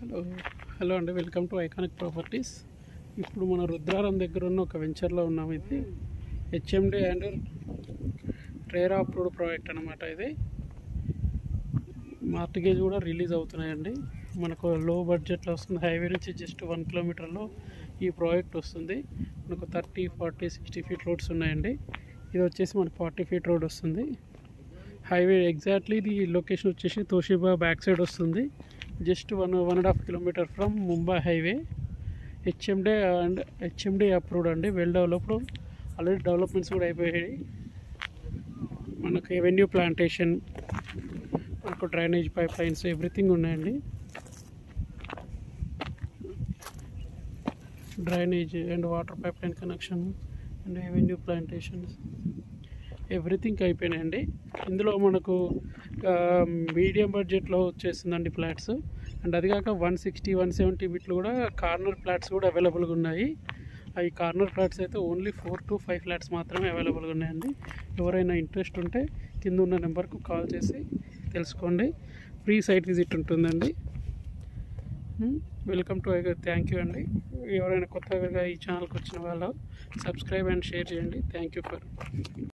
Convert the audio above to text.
hello hello అండి welcome to iconic properties ఇప్పుడు మన రుద్రారం దగ్గర ఉన్న ఒక వెంచర్లో ఉన్నాం ఇది HMD and RERA approved project అనమాట ఇది మార్టిగేజ్ కూడా రిలీజ్ అవుతున్నాయండి మనకు లో బడ్జెట్లో వస్తుంది హైవే నుంచి జస్ట్ వన్ కిలోమీటర్లో ఈ ప్రాజెక్ట్ వస్తుంది మనకు thirty forty sixty feet roads ఉన్నాయండి ఇది వచ్చేసి మనకు ఫార్టీ ఫీట్ రోడ్ వస్తుంది హైవే ఎగ్జాక్ట్లీ ఇది లొకేషన్ వచ్చేసి తోషిబా బ్యాక్ సైడ్ వస్తుంది just one one and half kilometer from Mumbai highway HMD and HMD approved అండి వెల్ డెవలప్డ్ ఆల్రెడీ డెవలప్మెంట్స్ కూడా అయిపోయాయి మనకు ఎవెన్యూ ప్లాంటేషన్ మనకు డ్రైనేజ్ పైప్ లైన్స్ ఎవ్రీథింగ్ ఉన్నాయండి drainage and water pipe line connection and avenue plantations everything అయిపోయినాయండి ఇందులో మనకు medium బడ్జెట్లో వచ్చేస్తుందండి ఫ్లాట్స్ అండ్ అది కాక వన్ సిక్స్టీ వన్ సెవెంటీ వీటిలో కూడా కార్నర్ ఫ్లాట్స్ కూడా అవైలబుల్గా ఉన్నాయి అవి కార్నర్ ఫ్లాట్స్ అయితే only four to five flats మాత్రమే అవైలబుల్గా ఉన్నాయండి ఎవరైనా ఇంట్రెస్ట్ ఉంటే కింద ఉన్న నెంబర్కు కాల్ చేసి తెలుసుకోండి ఫ్రీ సైట్ విజిట్ ఉంటుందండి వెల్కమ్ టు థ్యాంక్ యూ అండి ఎవరైనా కొత్తగా ఈ ఛానల్కి వచ్చిన వాళ్ళు సబ్స్క్రైబ్ అండ్ షేర్ చేయండి థ్యాంక్ యూ ఫర్